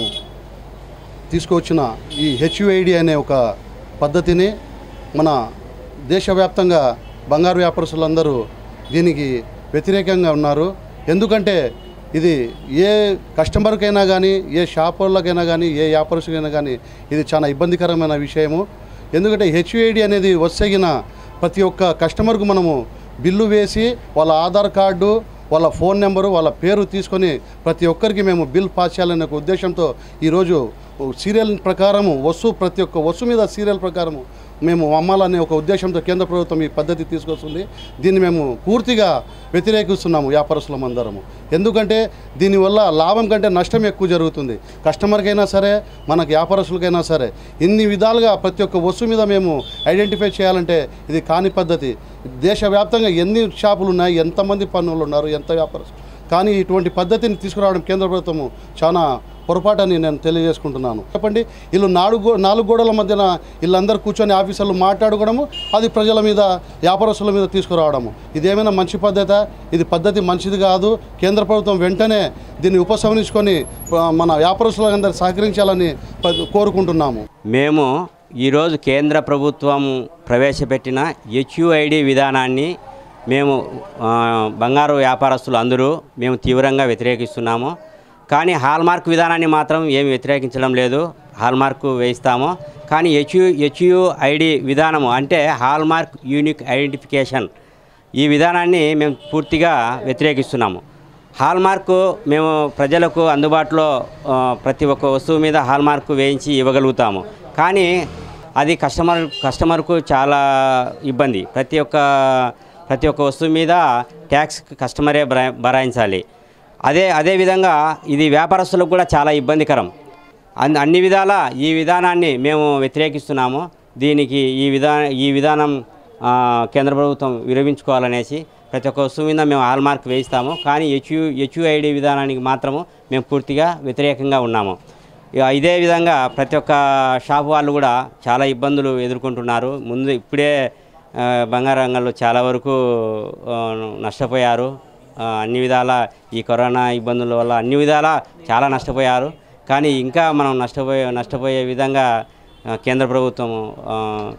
తీసుకొచ్చిన ఈ హెచ్యుఐడి అనే ఒక పద్ధతిని మన దేశవ్యాప్తంగా బంగారు వ్యాపారస్తులందరూ దీనికి వ్యతిరేకంగా ఉన్నారు ఎందుకంటే ఇది ఏ కస్టమర్కైనా కానీ ఏ షాప్ వాళ్ళకైనా కానీ ఏ వ్యాపారస్తుకైనా కానీ ఇది చాలా ఇబ్బందికరమైన విషయము ఎందుకంటే హెచ్యుఐడి అనేది వస్తగిన ప్రతి ఒక్క కస్టమర్కు మనము బిల్లు వేసి వాళ్ళ ఆధార్ కార్డు వాళ్ళ ఫోన్ నెంబరు వాళ్ళ పేరు తీసుకొని ప్రతి ఒక్కరికి మేము బిల్ పాస్ చేయాలనే ఒక ఉద్దేశంతో ఈరోజు సీరియల్ ప్రకారము వస్తువు ప్రతి ఒక్క వస్తువు మీద సీరియల్ ప్రకారము మేము అమ్మాలనే ఒక ఉద్దేశంతో కేంద్ర ప్రభుత్వం ఈ పద్ధతి తీసుకొస్తుంది దీన్ని మేము పూర్తిగా వ్యతిరేకిస్తున్నాము వ్యాపారస్తులం అందరము ఎందుకంటే దీనివల్ల లాభం కంటే నష్టం ఎక్కువ జరుగుతుంది కస్టమర్కైనా సరే మనకు వ్యాపారస్తులకైనా సరే ఇన్ని విధాలుగా ప్రతి ఒక్క వస్తువు మీద మేము ఐడెంటిఫై చేయాలంటే ఇది కాని పద్ధతి దేశవ్యాప్తంగా ఎన్ని షాపులు ఉన్నాయి ఎంతమంది పన్నులు ఉన్నారు ఎంత వ్యాపారస్తులు కానీ ఇటువంటి పద్ధతిని తీసుకురావడం కేంద్ర ప్రభుత్వము చాలా పొరపాటని నేను తెలియజేసుకుంటున్నాను చెప్పండి వీళ్ళు నాలుగు గో- నాలుగు గోడల మధ్యన వీళ్ళందరూ కూర్చొని ఆఫీసర్లు మాట్లాడుకోవడము అది ప్రజల మీద వ్యాపారస్తుల మీద తీసుకురావడము ఇదేమైనా మంచి పద్ధత ఇది పద్ధతి మంచిది కాదు కేంద్ర ప్రభుత్వం వెంటనే దీన్ని ఉపసంహరించుకొని ఆ, మన వ్యాపారస్తులందరూ సహకరించాలని ప- కోరుకుంటున్నాము మేము ఈరోజు కేంద్ర ప్రభుత్వం ప్రవేశపెట్టిన హెచ్యుఐడి విధానాన్ని మేము ఆ, బంగారు వ్యాపారస్తులు అందరూ మేము తీవ్రంగా వ్యతిరేకిస్తున్నాము కానీ హాల్మార్క్ విధానాన్ని మాత్రం ఏమి వ్యతిరేకించడం లేదు హాల్మార్క్ వేయిస్తాము కానీ హెచ్యు హెచ్యుఐడి విధానము అంటే హాల్మార్క్ యూనిక్ ఐడెంటిఫికేషన్ ఈ విధానాన్ని మేము పూర్తిగా వ్యతిరేకిస్తున్నాము హాల్మార్క్ మేము ప్రజలకు అందుబాటులో ఆ, ప్రతి ఒక్క వస్తువు మీద హాల్మార్క్ వేయించి ఇవ్వగలుగుతాము కానీ అది కస్టమర్ కస్టమర్కు చాలా ఇబ్బంది ప్రతి ఒక్క ప్రతి ఒక్క వస్తువు మీద ట్యాక్స్ కస్టమరే భరా భరాయించాలి అదే అదేవిధంగా ఇది వ్యాపారస్తులకు కూడా చాలా ఇబ్బందికరం అన్ అన్ని విధాల ఈ విధానాన్ని మేము వ్యతిరేకిస్తున్నాము దీనికి ఈ విధా ఈ విధానం ఆ, కేంద్ర ప్రభుత్వం విరమించుకోవాలనేసి ప్రతి ఒక్క వస్తువు మీద మేము హాల్ మార్క్ వేయిస్తాము కానీ హెచ్యు హెచ్యుఐడి విధానానికి మాత్రము మేము పూర్తిగా వ్యతిరేకంగా ఉన్నాము ఇక ఇదే విధంగా ప్రతి ఒక్క షాప్ వాళ్ళు కూడా చాలా ఇబ్బందులు ఎదుర్కొంటున్నారు ముందు ఇప్పుడే ఆ, బంగారు రంగంలో చాలా వరకు ఆ, నష్టపోయారు ఆ, అన్ని విధాల ఈ కరోనా ఇబ్బందుల వల్ల అన్ని విధాల చాలా నష్టపోయారు కానీ ఇంకా మనం నష్టపోయే నష్టపోయే విధంగా ఆ, కేంద్ర ప్రభుత్వం ఆ,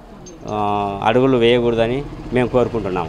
ఆ, అడుగులు వేయకూడదని మేము కోరుకుంటున్నాము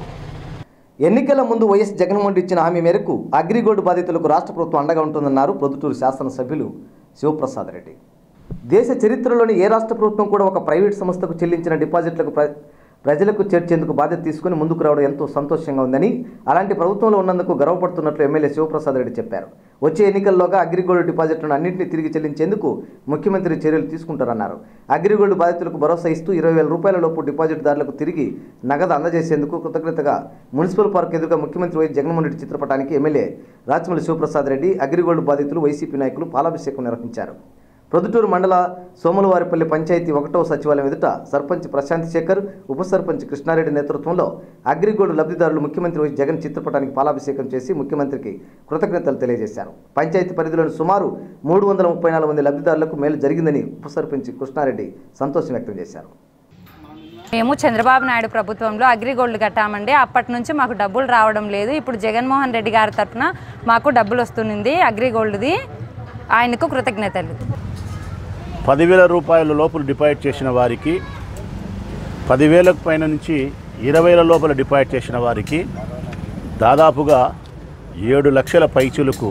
ఎన్నికల ముందు వైఎస్ జగన్మోహన్ రెడ్డి ఇచ్చిన హామీ మేరకు అగ్రిగోల్డ్ బాధితులకు రాష్ట్ర ప్రభుత్వం అండగా ఉంటుందన్నారు ప్రొద్దుటూరు శాసనసభ్యులు శివప్రసాద్ రెడ్డి దేశ చరిత్రలోని ఏ రాష్ట్ర ప్రభుత్వం కూడా ఒక ప్రైవేట్ సంస్థకు చెల్లించిన డిపాజిట్లకు ప్ర ప్రజలకు చేర్చేందుకు బాధ్యత తీసుకుని ముందుకు రావడం ఎంతో సంతోషంగా ఉందని అలాంటి ప్రభుత్వంలో ఉన్నందుకు గర్వపడుతున్నట్లు ఎమ్మెల్యే శివప్రసాద్ రెడ్డి చెప్పారు వచ్చే ఎన్నికల్లోగా అగ్రిగోల్డ్ డిపాజిట్లను అన్నింటినీ తిరిగి చెల్లించేందుకు ముఖ్యమంత్రి చర్యలు తీసుకుంటారన్నారు అగ్రిగోల్డ్ బాధితులకు భరోసా ఇస్తూ ఇరవై వేల రూపాయల లోపు డిపాజిట్దారులకు తిరిగి నగదు అందజేసేందుకు కృతజ్ఞతగా మున్సిపల్ పార్క్ ఎదురుగా ముఖ్యమంత్రి వైఎస్ జగన్మోహన్ రెడ్డి చిత్రపటానికి ఎమ్మెల్యే రాచమల్లి శివప్రసాద్ రెడ్డి అగ్రిగోల్డ్ బాధితులు వైసీపీ నాయకులు పాలాభిషేకం నిర్వహించారు ప్రొద్దుటూరు మండల సోములవారిపల్లి పంచాయతీ ఒకటవ సచివాలయం ఎదుట సర్పంచ్ ప్రశాంత్ శేఖర్ ఉప సర్పంచ్ కృష్ణారెడ్డి నేతృత్వంలో అగ్రిగోల్డ్ లబ్ధిదారులు ముఖ్యమంత్రి వైఎస్ జగన్ చిత్రపటానికి పాలాభిషేకం చేసి ముఖ్యమంత్రికి కృతజ్ఞతలు తెలియజేశారు పంచాయతీ పరిధిలోని సుమారు మూడు వందల ముప్పై నాలుగు మంది లబ్ధిదారులకు మేలు జరిగిందని ఉప సర్పంచ్ కృష్ణారెడ్డి సంతోషం వ్యక్తం చేశారు మేము చంద్రబాబు నాయుడు ప్రభుత్వంలో అగ్రిగోల్డ్ కట్టామండి అప్పటి నుంచి మాకు డబ్బులు రావడం లేదు ఇప్పుడు జగన్మోహన్ రెడ్డి గారి తరఫున మాకు డబ్బులు వస్తుంది అగ్రిగోల్డ్ది ఆయనకు కృతజ్ఞతలు పదివేల రూపాయల లోపల డిపాజిట్ చేసిన వారికి పదివేలకు పైన నుంచి ఇరవైల లోపల డిపాజిట్ చేసిన వారికి దాదాపుగా ఏడు లక్షల పైచులకు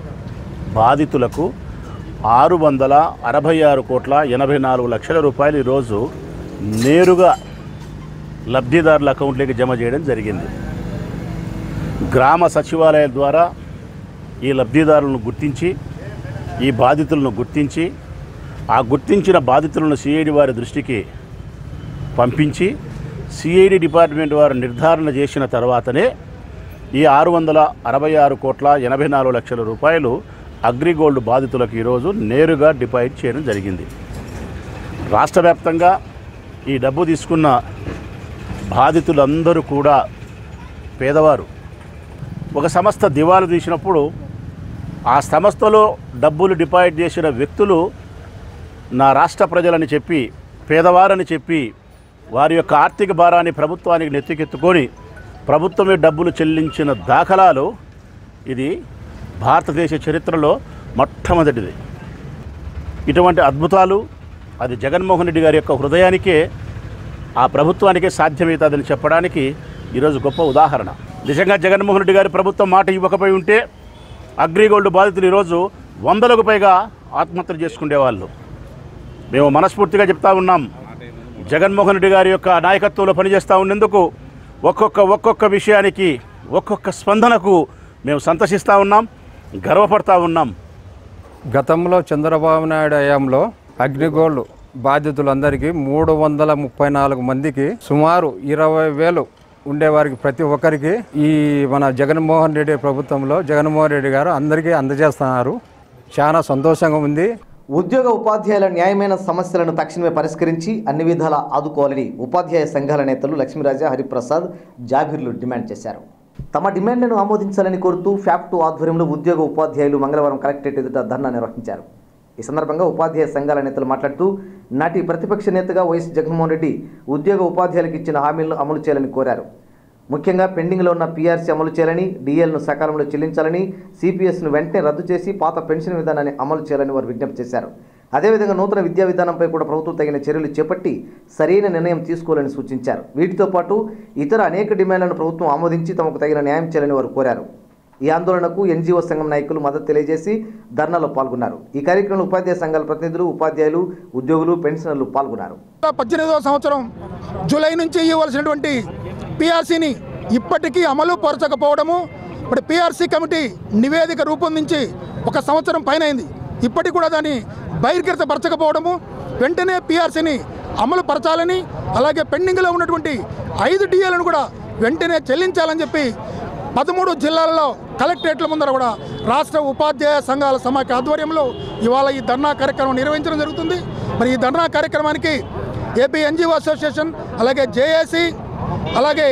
బాధితులకు ఆరు వందల అరవై ఆరు కోట్ల ఎనభై నాలుగు లక్షల రూపాయలు ఈరోజు నేరుగా లబ్ధిదారుల అకౌంట్లోకి జమ చేయడం జరిగింది గ్రామ సచివాలయాల ద్వారా ఈ లబ్ధిదారులను గుర్తించి ఈ బాధితులను గుర్తించి ఆ గుర్తించిన బాధితులను సిఐడి వారి దృష్టికి పంపించి సిఐడి డిపార్ట్మెంట్ వారు నిర్ధారణ చేసిన తర్వాతనే ఈ ఆరు వందల అరవై ఆరు కోట్ల ఎనభై నాలుగు లక్షల రూపాయలు అగ్రిగోల్డ్ బాధితులకు ఈరోజు నేరుగా డిపాజిట్ చేయడం జరిగింది రాష్ట్ర వ్యాప్తంగా ఈ డబ్బు తీసుకున్న బాధితులందరూ కూడా పేదవారు ఒక సంస్థ దివాలు తీసినప్పుడు ఆ సంస్థలో డబ్బులు డిపాజిట్ చేసిన వ్యక్తులు నా రాష్ట్ర ప్రజలని చెప్పి పేదవారని చెప్పి వారి యొక్క ఆర్థిక భారాన్ని ప్రభుత్వానికి నెత్తికెత్తుకొని ప్రభుత్వమే డబ్బులు చెల్లించిన దాఖలాలు ఇది భారతదేశ చరిత్రలో మొట్టమొదటిది ఇటువంటి అద్భుతాలు అది జగన్మోహన్ రెడ్డి గారి యొక్క హృదయానికే ఆ ప్రభుత్వానికే సాధ్యమవుతుందని చెప్పడానికి ఈరోజు గొప్ప ఉదాహరణ నిజంగా జగన్మోహన్ రెడ్డి గారి ప్రభుత్వం మాట ఇవ్వకపోయి ఉంటే అగ్రిగోల్డ్ బాధితులు ఈరోజు వందలకు పైగా ఆత్మహత్యలు చేసుకునేవాళ్ళు మేము మనస్ఫూర్తిగా చెప్తా ఉన్నాం జగన్మోహన్ రెడ్డి గారి యొక్క నాయకత్వంలో పనిచేస్తూ ఉన్నందుకు ఒక్కొక్క ఒక్కొక్క విషయానికి ఒక్కొక్క స్పందనకు మేము సంతసిస్తూ ఉన్నాం గర్వపడతా ఉన్నాం గతంలో చంద్రబాబు నాయుడు హయాంలో అగ్నిగోల్డ్ బాధితులందరికీ మూడు వందల ముప్పై నాలుగు మందికి సుమారు ఇరవై వేలు ఉండేవారికి ప్రతి ఒక్కరికి ఈ మన జగన్మోహన్ రెడ్డి ప్రభుత్వంలో జగన్మోహన్ రెడ్డి గారు అందరికీ అందజేస్తున్నారు చాలా సంతోషంగా ఉంది ఉద్యోగ ఉపాధ్యాయుల న్యాయమైన సమస్యలను తక్షణమే పరిష్కరించి అన్ని విధాలా ఆదుకోవాలని ఉపాధ్యాయ సంఘాల నేతలు లక్ష్మీరాజా హరిప్రసాద్ జాబీర్లు డిమాండ్ చేశారు తమ డిమాండ్లను ఆమోదించాలని కోరుతూ ఫ్యాప్టు ఆధ్వర్యంలో ఉద్యోగ ఉపాధ్యాయులు మంగళవారం కలెక్టరేట్ ఎదుట ధర్నా నిర్వహించారు ఈ సందర్భంగా ఉపాధ్యాయ సంఘాల నేతలు మాట్లాడుతూ నాటి ప్రతిపక్ష నేతగా వైఎస్ జగన్మోహన్ రెడ్డి ఉద్యోగ ఉపాధ్యాయులకు ఇచ్చిన హామీలను అమలు చేయాలని కోరారు ముఖ్యంగా పెండింగ్లో ఉన్న పీఆర్సీ అమలు చేయాలని డీఎల్ను సకాలంలో చెల్లించాలని సిపిఎస్ను వెంటనే రద్దు చేసి పాత పెన్షన్ విధానాన్ని అమలు చేయాలని వారు విజ్ఞప్తి చేశారు అదేవిధంగా నూతన విద్యా విధానంపై కూడా ప్రభుత్వం తగిన చర్యలు చేపట్టి సరైన నిర్ణయం తీసుకోవాలని సూచించారు వీటితో పాటు ఇతర అనేక డిమాండ్లను ప్రభుత్వం ఆమోదించి తమకు తగిన న్యాయం చేయాలని వారు కోరారు ఈ ఆందోళనకు ఎన్జీఓ సంఘం నాయకులు మద్దతు తెలియజేసి ధర్నాలో పాల్గొన్నారు ఈ కార్యక్రమంలో ఉపాధ్యాయ సంఘాల ప్రతినిధులు ఉపాధ్యాయులు ఉద్యోగులు పెన్షనర్లు పాల్గొన్నారు పద్దెనిమిదవ సంవత్సరం జూలై నుంచి ఇవ్వాల్సినటువంటి పిఆర్సీని ఇప్పటికీ అమలు పరచకపోవడము ఇప్పుడు పిఆర్సీ కమిటీ నివేదిక రూపొందించి ఒక సంవత్సరం పైన అయింది ఇప్పటికి కూడా దాన్ని బహిర్గతపరచకపోవడము వెంటనే పిఆర్సీని అమలు పరచాలని అలాగే పెండింగ్లో ఉన్నటువంటి ఐదు డిఏలను కూడా వెంటనే చెల్లించాలని చెప్పి పదమూడు జిల్లాలలో కలెక్టరేట్ల ముందర కూడా రాష్ట్ర ఉపాధ్యాయ సంఘాల సమాఖ్య ఆధ్వర్యంలో ఇవాళ ఈ ధర్నా కార్యక్రమం నిర్వహించడం జరుగుతుంది మరి ఈ ధర్నా కార్యక్రమానికి ఏపీ ఎన్జిఓ అసోసియేషన్ అలాగే జేఏసీ అలాగే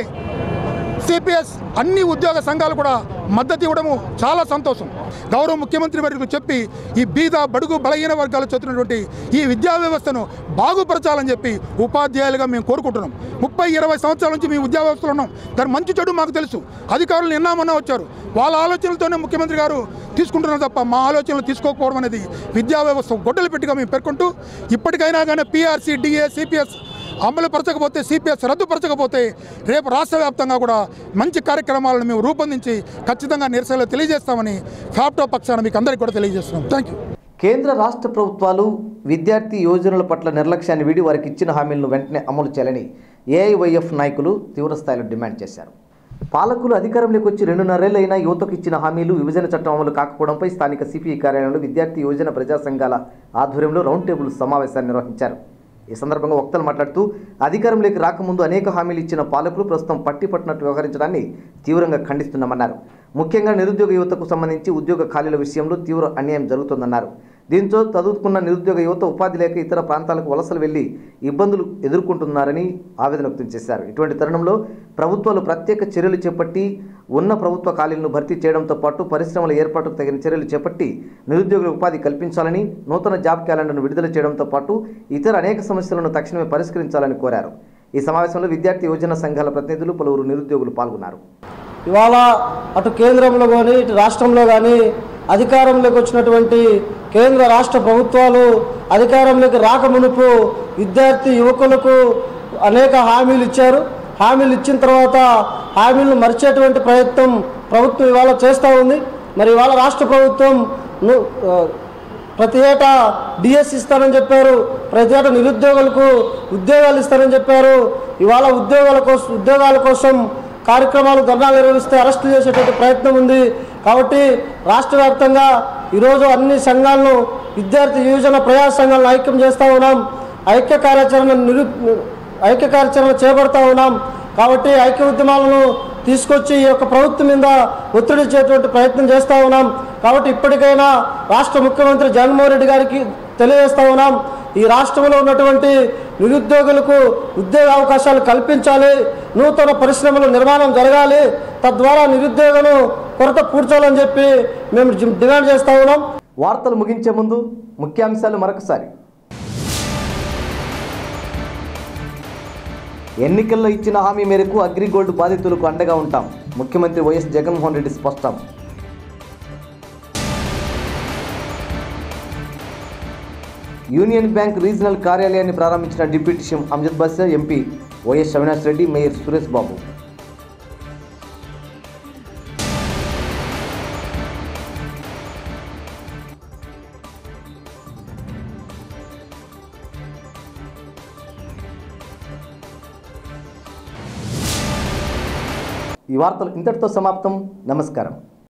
సిపిఎస్ అన్ని ఉద్యోగ సంఘాలు కూడా మద్దతు ఇవ్వడము చాలా సంతోషం గౌరవ ముఖ్యమంత్రి వర్యులకు చెప్పి ఈ బీద బడుగు బలహీన వర్గాలు చదువుతున్నటువంటి ఈ విద్యా వ్యవస్థను బాగుపరచాలని చెప్పి ఉపాధ్యాయులుగా మేము కోరుకుంటున్నాం ముప్పై ఇరవై సంవత్సరాల నుంచి మేము విద్యా వ్యవస్థలో ఉన్నాం దాని మంచి చెడు మాకు తెలుసు అధికారులు నిన్నామన్నా వచ్చారు వాళ్ళ ఆలోచనలతోనే ముఖ్యమంత్రి గారు తీసుకుంటున్నారు తప్ప మా ఆలోచనలు తీసుకోకపోవడం అనేది విద్యా వ్యవస్థ గొడ్డలు పెట్టిగా మేము పేర్కొంటూ ఇప్పటికైనా కానీ పీఆర్సీ డిఏ సిపిఎస్ అమలు పరచకపోతే సిపిఎస్ రద్దుపరచకపోతే రేపు రాష్ట్ర వ్యాప్తంగా కూడా మంచి కార్యక్రమాలను మేము రూపొందించి ఖచ్చితంగా నిరసనలు తెలియజేస్తామని ఫ్యాప్టో పక్షాన మీకు అందరికీ కూడా తెలియజేస్తున్నాం థ్యాంక్ యూ కేంద్ర రాష్ట్ర ప్రభుత్వాలు విద్యార్థి యోజనల పట్ల నిర్లక్ష్యాన్ని వీడి వారికి ఇచ్చిన హామీలను వెంటనే అమలు చేయాలని ఏఐవైఎఫ్ నాయకులు తీవ్రస్థాయిలో డిమాండ్ చేశారు పాలకులు అధికారంలోకి వచ్చి రెండున్నరేళ్లైనా యువతకు ఇచ్చిన హామీలు విభజన చట్టం అమలు కాకపోవడంపై స్థానిక సిపిఐ కార్యాలయంలో విద్యార్థి యోజన ప్రజా సంఘాల ఆధ్వర్యంలో రౌండ్ టేబుల్ సమావేశాన్ని నిర్వహించారు ఈ సందర్భంగా వక్తలు మాట్లాడుతూ అధికారంలోకి రాకముందు అనేక హామీలు ఇచ్చిన పాలకులు ప్రస్తుతం పట్టి పట్టినట్టు వ్యవహరించడాన్ని తీవ్రంగా ఖండిస్తున్నామన్నారు ముఖ్యంగా నిరుద్యోగ యువతకు సంబంధించి ఉద్యోగ ఖాళీల విషయంలో తీవ్ర అన్యాయం జరుగుతోందన్నారు దీంతో చదువుకున్న నిరుద్యోగ యువత ఉపాధి లేక ఇతర ప్రాంతాలకు వలసలు వెళ్లి ఇబ్బందులు ఎదుర్కొంటున్నారని ఆవేదన వ్యక్తం చేశారు ఇటువంటి తరుణంలో ప్రభుత్వాలు ప్రత్యేక చర్యలు చేపట్టి ఉన్న ప్రభుత్వ ఖాళీలను భర్తీ చేయడంతో పాటు పరిశ్రమల ఏర్పాటుకు తగిన చర్యలు చేపట్టి నిరుద్యోగుల ఉపాధి కల్పించాలని నూతన జాబ్ క్యాలెండర్ను విడుదల చేయడంతో పాటు ఇతర అనేక సమస్యలను తక్షణమే పరిష్కరించాలని కోరారు ఈ సమావేశంలో విద్యార్థి యోజన సంఘాల ప్రతినిధులు పలువురు నిరుద్యోగులు పాల్గొన్నారు ఇవాళ అటు కేంద్రంలో కానీ ఇటు రాష్ట్రంలో కానీ అధికారంలోకి వచ్చినటువంటి కేంద్ర రాష్ట్ర ప్రభుత్వాలు అధికారంలోకి రాకమునుపు విద్యార్థి యువకులకు అనేక హామీలు ఇచ్చారు హామీలు ఇచ్చిన తర్వాత హామీలను మరిచేటువంటి ప్రయత్నం ప్రభుత్వం ఇవాళ చేస్తూ ఉంది మరి ఇవాళ రాష్ట్ర ప్రభుత్వం ను- ఆ, ప్రతి ఏటా డిఎస్ ఇస్తారని చెప్పారు ప్రతి ఏటా నిరుద్యోగులకు ఉద్యోగాలు ఇస్తారని చెప్పారు ఇవాళ ఉద్యోగాల కోసం ఉద్యోగాల కోసం కార్యక్రమాలు ధర్నాలు నిర్వహిస్తే అరెస్టు చేసేటువంటి ప్రయత్నం ఉంది కాబట్టి రాష్ట్ర వ్యాప్తంగా ఈరోజు అన్ని సంఘాలను విద్యార్థి యువజన ప్రజా సంఘాలను ఐక్యం చేస్తూ ఉన్నాం ఐక్య కార్యాచరణ నిరు ఐక్య కార్యాచరణ చేపడతా ఉన్నాం కాబట్టి ఐక్య ఉద్యమాలను తీసుకొచ్చి ఈ యొక్క ప్రభుత్వం మీద ఒత్తిడి ఇచ్చేటువంటి ప్రయత్నం చేస్తూ ఉన్నాం కాబట్టి ఇప్పటికైనా రాష్ట్ర ముఖ్యమంత్రి జగన్మోహన్ రెడ్డి గారికి తెలియజేస్తా ఉన్నాం ఈ రాష్ట్రంలో ఉన్నటువంటి నిరుద్యోగులకు ఉద్యోగ అవకాశాలు కల్పించాలి నూతన పరిశ్రమల నిర్మాణం జరగాలి తద్వారా నిరుద్యోగులు కొరత పూడ్చాలని చెప్పి మేము జి- డిమాండ్ చేస్తా ఉన్నాం వార్తలు ముగించే ముందు ముఖ్యాంశాలు మరొకసారి ఎన్నికల్లో ఇచ్చిన హామీ మేరకు అగ్రిగోల్డ్ బాధితులకు అండగా ఉంటాం ముఖ్యమంత్రి వైఎస్ జగన్మోహన్ రెడ్డి స్పష్టం యూనియన్ బ్యాంక్ రీజనల్ కార్యాలయాన్ని ప్రారంభించిన deputy CM Amjad Basha MP YS Avinash Reddy mayor Suresh Babu ఈ వార్తలు ఇంతటితో సమాప్తం నమస్కారం